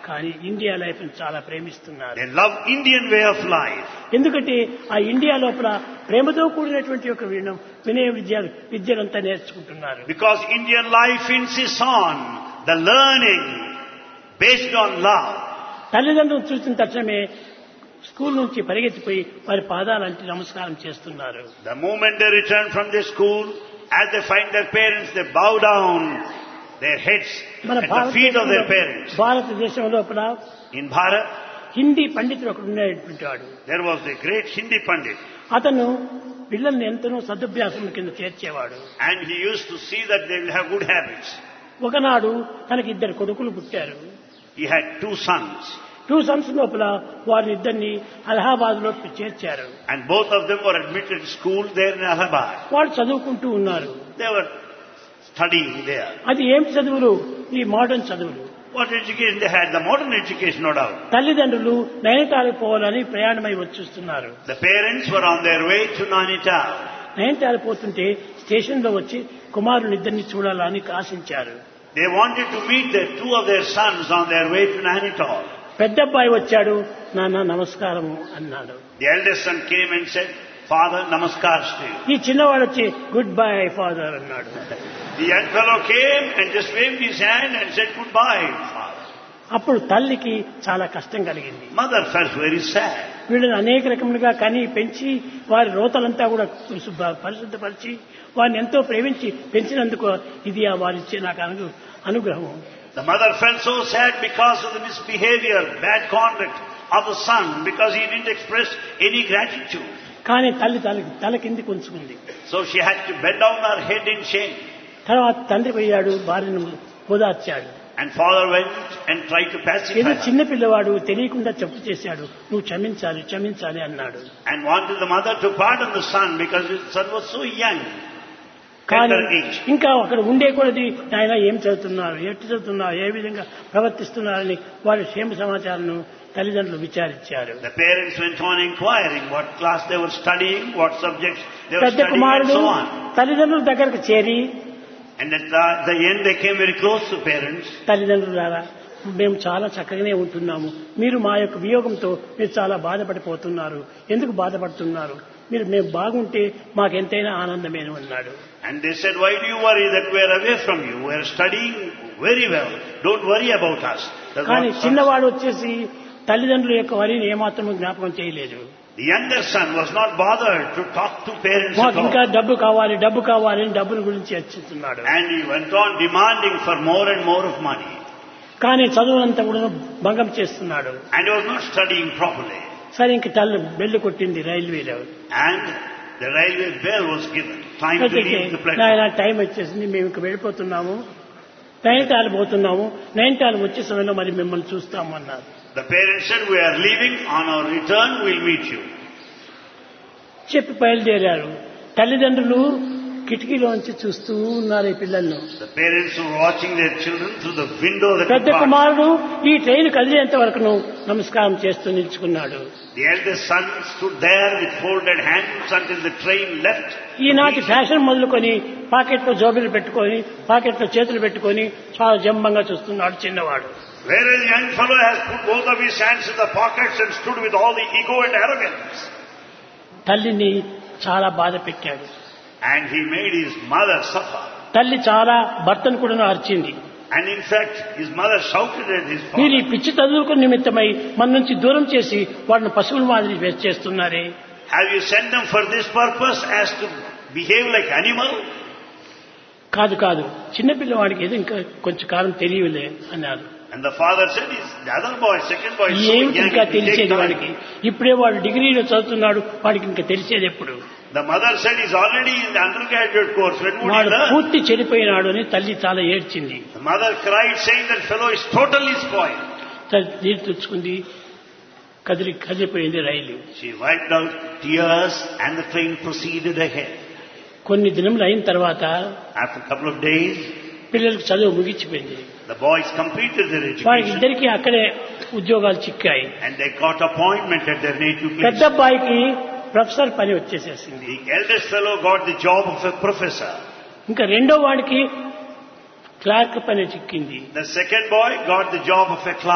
కానీ India life చాలా ప్రేమిస్తున్నారు They love Indian way of life. ఎందుకంటే ఆ ఇండియా లోపల ప్రేమతో కూడినటువంటి ఒక వినం వినయ విద్య విద్యలంతా నేర్చుకుంటున్నారు Because Indian life insists on the learning based on love. తల్లిదండ్రులు చూసిన తక్షణమే స్కూల్ నుంచి పరిగెత్తిపోయి వారి పాదాలంటి నమస్కారం చేస్తున్నారు The moment they return from their school, as they find their parents, they bow down their heads మన at the feet of their భారతదేశంలో parents. భారతదేశం లోపల In Bharat, హిందీ పండితుడు ఒకడు ఉండేటువంటి వాడు there was a great Hindi Pandit, అతను పిల్లల్ని ఎంతనో సదుభ్యాసం కింద చేర్చేవాడు and he used to see that they will have good habits. ఒకనాడు తనకి ఇద్దరు కొడుకులు పుట్టారు He had two sons, two sons లోపల వారిని ఇద్దరిని అలహాబాద్ లో చేర్చారు and both of them were admitted to school there in Allahabad. వాళ్ళు చదువుకుంటూ ఉన్నారు They were studying there. అది ఏం చదువులు ఈ మోడర్న్ చదువులు What education they had? The modern education, no doubt. తల్లిదండ్రులు నైనిటాలకు పోవాలని ప్రయాణమై వచ్చిస్తున్నారు The parents were on their way to Nainital. నైనిటాలు పోతుంటే స్టేషన్ లో వచ్చి కుమారుని ఇద్దరిని చూడాలని ఆశించారు They wanted to meet the two of their sons on their way to Nainital. పెద్ద అబ్బాయి వచ్చాడు నాన్న నమస్కారము అన్నాడు The eldest son came and said, Father, namaskars to you. ఈ చిన్నవాడు వచ్చి గుడ్ బై ఫాదర్ అన్నాడు The young fellow came and just waved his hand and said goodbye, father. అప్పుడు తల్లికి చాలా కష్టం కలిగింది Mother felt very sad. వీళ్ళని అనేక రకములుగా కని పెంచి వారి రోతలంతా కూడా శుభ్ర- పరిశుద్ధపరిచి వారిని ఎంతో ప్రేమించి పెంచినందుకు ఇది ఆ వారిచ్చే నాకు అను అనుగ్రహం The mother felt so sad because of the misbehavior, bad conduct of the son because he didn't express any gratitude. కానీ తల్లి తల తల కిందికి ఉంచుకుంది So she had to bend down her head in shame. తర్వాత తండ్రి పోయాడు భార్యను ఓదార్చాడు And father went and tried to pacify ఏదో her చిన్న పిల్లవాడు తెలియకుండా చెప్పు చేశాడు నువ్వు క్షమించాలి క్షమించాలి అన్నాడు and wanted the mother to pardon the son because his son was so young. కానీ Tender age. ఇంకా అక్కడ ఉండే కొలది ఆయన ఏం చదువుతున్నారు ఎట్టి చదువుతున్నారు ఏ విధంగా ప్రవర్తిస్తున్నారని వారి క్షేమ సమాచారాన్ని తల్లిదండ్రులు విచారించారు The parents went on inquiring what class they were studying, what subjects they were పెద్ద studying and కుమారుడు so on. తల్లిదండ్రుల దగ్గరకు చేరి And at the, the end they came very close to parents. తల్లిదండ్రులారా మేము చాలా చక్కగానే ఉంటున్నాము మీరు మా యొక్క వియోగంతో మీరు చాలా బాధపడిపోతున్నారు ఎందుకు బాధపడుతున్నారు మీరు మేము బాగుంటే మాకెంతైనా ఆనందమేను అన్నాడు And they said, why do you worry that we are away from you? We are studying very well. Don't worry about us. That's కానీ what- చిన్నవాడు వచ్చేసి తల్లిదండ్రుల యొక్క వరిని ఏమాత్రం జ్ఞాపకం చేయలేదు The younger son was not bothered to talk to parents మాకు at ఇంకా all. డబ్బు కావాలి డబ్బు కావాలి అని డబ్బుల గురించి చర్చిస్తున్నాడు And he went on demanding for more and more of money. కానీ చదువునంతా కూడా భంగం చేస్తున్నాడు And he was not studying properly. సరే ఇంక తల్లి బెల్లు కొట్టింది రైల్వేలో And the railway bell was given. Time to అయితే leave the platform. నాయన టైం వచ్చేసింది మేము ఇంక వెళ్ళిపోతున్నాము నైన్టాలు పోతున్నాము నైన్టాలు వచ్చే సమయంలో మరి మిమ్మల్ని చూస్తాము అన్నారు The parents said, we are leaving. On our return, we'll meet you. చెప్పి బయలుదేరారు తల్లిదండ్రులు కిటికీలోంచి చూస్తూ ఉన్నారు ఈ పిల్లలను The parents were watching their children through the window of the పెద్ద compartment. కుమారుడు ఈ ట్రైన్ కదిలేంత వరకును నమస్కారం చేస్తూ నిల్చుకున్నాడు The eldest son stood there with folded hands until the train left. ఈనాటి ఫ్యాషన్ మొదలుకొని పాకెట్లో జోబులు పెట్టుకొని పాకెట్లో చేతులు పెట్టుకొని చాలా జంబంగా చూస్తున్నాడు చిన్నవాడు Whereas the young fellow has put both of his hands in the pockets and stood with all the ego and arrogance. తల్లిని చాలా బాధ పెట్టాడు And he made his mother suffer. తల్లి చాలా భర్తను కూడా అరిచింది And in fact, his mother shouted at his మీరు ఈ father. పిచ్చి చదువుకు నిమిత్తమై మన నుంచి దూరం చేసి వాడిని పశువుల మాదిరి వేస్ట్ చేస్తున్నారే Have you sent them for this purpose as to behave like animal? కాదు కాదు చిన్నపిల్లవాడికి ఏదో ఇంకా కొంచెం కాలం తెలియలే అన్నారు And the father said, "Is the other boy, second boy, is so ఏమిటి young, ఇంకా it will take తెలిసేది time." వాడికి ఇప్పుడే వాడు డిగ్రీలో చదువుతున్నాడు వాడికి ఇంకా తెలిసేది ఎప్పుడు The mother said, he's already in the undergraduate course. When would he వాడు learn? పూర్తి చెడిపోయినాడు అని తల్లి చాలా ఏడ్చింది The mother cried, saying that fellow is totally spoiled. తల్లి నీరు తెచ్చుకుంది కదిలి కదిలిపోయింది రైలు She wiped out tears and the train proceeded ahead. కొన్ని దినములు అయిన తర్వాత After a couple of days, పిల్లలకు చదువు ముగిసిపోయింది the boys completed their వారికి education ఇద్దరికి అక్కడే ఉద్యోగాలు చిక్కాయి and they got appointment at their native పెద్ద place. అబ్బాయికి ప్రొఫెసర్ పని వచ్చేసేసింది The eldest fellow got the job of a professor. ఇంకా రెండో వాడికి క్లార్క్ పని చిక్కింది The second boy got the job of a clerk.